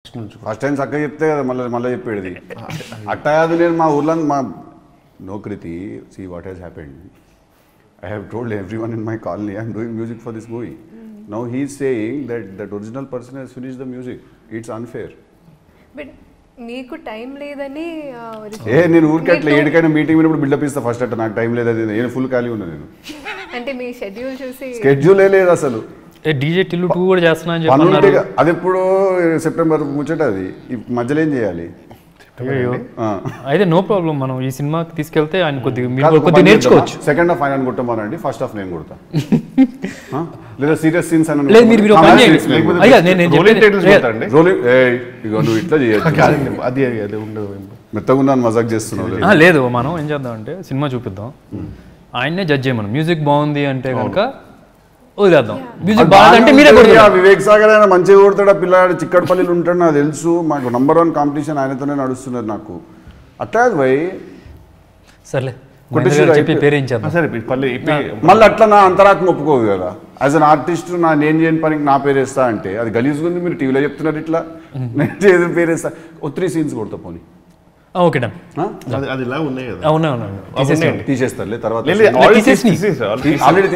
First time చక్కగా చెప్తే కదా మళ్ళీ మళ్ళీ చెప్పేది అట్ట కాదు నేను మా ఊర్లో మా నో కృతి see what has happened I have told everyone in my colony I'm doing music for this movie now he's saying that that original person he's finish the music it's unfair but నీకు time లేదని ఆ, ఏ నేను ఊరికి అట్లా మీకు- ఏడికైనా meeting వినప్పుడు బిల్డప్ ఇస్తా ఫస్ట్ అట్ట నాకు టైం లేదు అది నేను ఫుల్ ఖాళీ ఉన్నా నేను అంటే మీ షెడ్యూల్ చూసి స్కెడ్యూలే లేదు అసలు ఏ డీజే టిల్లు టూ కూడా చేస్తున్నా అని పని ఉంటే చెప్పన్నారు అది ఎప్పుడు సెప్టెంబర్ ముచ్చట అది ఈ మధ్యలో ఏం చేయాలి అయ్యో ఆ. అయితే నో ప్రాబ్లం మనం ఈ సినిమాకి తీసుకెళ్తే ఆయన కొద్దిగా కాదు, మీరు ఒక కొద్దిగా పని నేర్చుకోవచ్చు చేద్దామా? సెకండ్ హాఫ్ ఆయన కొట్టమానండి ఫస్ట్ హాఫ్ నేను కొడతా ఆ? లేదా సీరియస్ సీన్స్ అని లేదు మీరు మీరు ఒక పని చేయండి లేకపోతే అయ్యా నేను నేను రోలింగ్ చెప్పేది- టైటిల్స్ పెడతారండి రోలింగ్ ఏయ్, ఇగో నువ్వు ఇట్లా చేయొచ్చు కాదండి అది అది అది ఉండదు మెత్తగా ఉన్నాను మజాక్ చేస్తున్నావు ఆ, లేదు మనం ఏం చేద్దాం అంటే సినిమా చూపిద్దాం ఆయన్నే జడ్జ్ చేయమను మ్యూజిక్ బాగుంది అంటే కనుక వదిలేద్దాం మ్యూజిక్ బాగుందంటే మీరే ఆ కొడుతున్నారు వివేక్ సాగర్ ఆయన మంచిగా కొడతాడు ఆ పిల్లాడు చిక్కడపల్లిలో ఉంటాడు నాకు తెలుసు మాకు నంబర్ వన్ కాంపిటీషన్ ఆయనతోనే నడుస్తున్నది నాకు అట్లా కాదు భయ్ సర్లే కొట్టేసి మహేంద్ర గారు చెప్పి అయిపోయి- పేరేం చేద్దాం సరే పల్లె ఇప్పుడు మళ్ళీ అట్లా నా అంతరాత్మ ఒప్పుకోదు కదా యాజ్ అన్ ఆర్టిస్ట్ నా నేను చేయని పనికి నా పేరు వేస్తా అంటే అది గలీజ్గా ఉంది మీరు టీవీలో చెప్తున్నారు ఇట్లా నేను చేసిన పేరు వేస్తా ఓ త్రీ సీన్స్ కొడతా పోనీ ఆ, ఓకే డన్ ఆ? అది అది ఇలా ఉన్నాయి కదా అవునా అవునా ఉన్నాయండి. తీసేస్తారులే తర్వాత లేదు, లేదు, already తీసేసి- తీసేసి, already తీసేసి. ఆల్రెడీ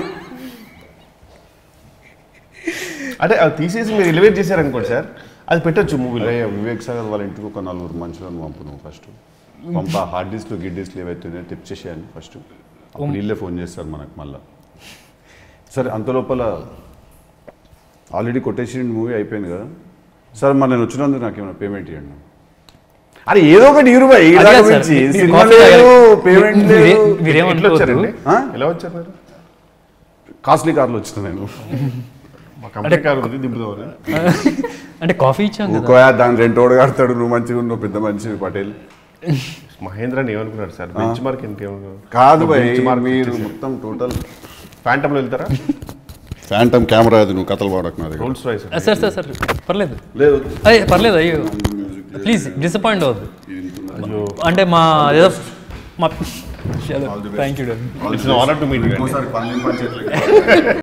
అంటే అది తీసేసి మీరు ఎలివేట్ చేశారనుకోండి సార్ అది పెట్టొచ్చు మూవీలో వివేక్ సాగర్ వాళ్ళ ఇంటికి ఒక నలుగురు మనుషులను పంపు నువ్వు ఫస్ట్ పంప హార్డ్ డిస్క్లు గిడ్ డిస్క్లు ఏవైతే టిప్ చేసేయాలి ఫస్ట్ అప్పుడు వీళ్ళే ఫోన్ చేస్తారు మనకు మళ్ళా సరే అంత లోపల ఆల్రెడీ కొట్టేసి మూవీ అయిపోయింది కదా సరే మరి నేను వచ్చినందుకు నాకు ఏమైనా పేమెంట్ ఇవ్వండి అరే ఏదో ఒకటి ఇరువై అదే సార్, మీరు సినిమా కాఫీ లేదు తాగాలి. పేమెంట్ మీరే- లేదు మీరేం ఎట్లా వచ్చారండి అనుకోవద్దు. ఆ? ఎలా వచ్చారు మీరు కాస్ట్లీ కార్లో వచ్చిన నేను మా కంపెనీ కారు ఉంది దింపుదామని అంటే కాఫీ ఇచ్చాం కదా ఇంకో దాని రెండు ఓడు కడతాడు నువ్వు మంచిగా ఉన్నావు పెద్ద మనిషి పటేల్ మహేంద్ర అని ఏమనుకున్నాడు సార్ బెంచ్ మార్క్ ఇంకేమనుకున్నారు కాదు భయ్ Bench mark మీరు ఇచ్చేసారు. మొత్తం టోటల్ ఫ్యాంటమ్లో వెళ్తారా ఫ్యాంటమ్ కెమెరా అది నువ్వు కథలు వాడకు నా దగ్గర రోల్స్ రాయ్స్ ఆ, సార్ సార్ సార్ పర్లేదు లేదు అయ్యే పర్లేదు అయ్యో ప్లీజ్ డిసప్పాయింట్ అవ్వద్దు అంటే మా ఏదో మా thank you it's honour to meet ఇంకోసారి పని పంచాయతీ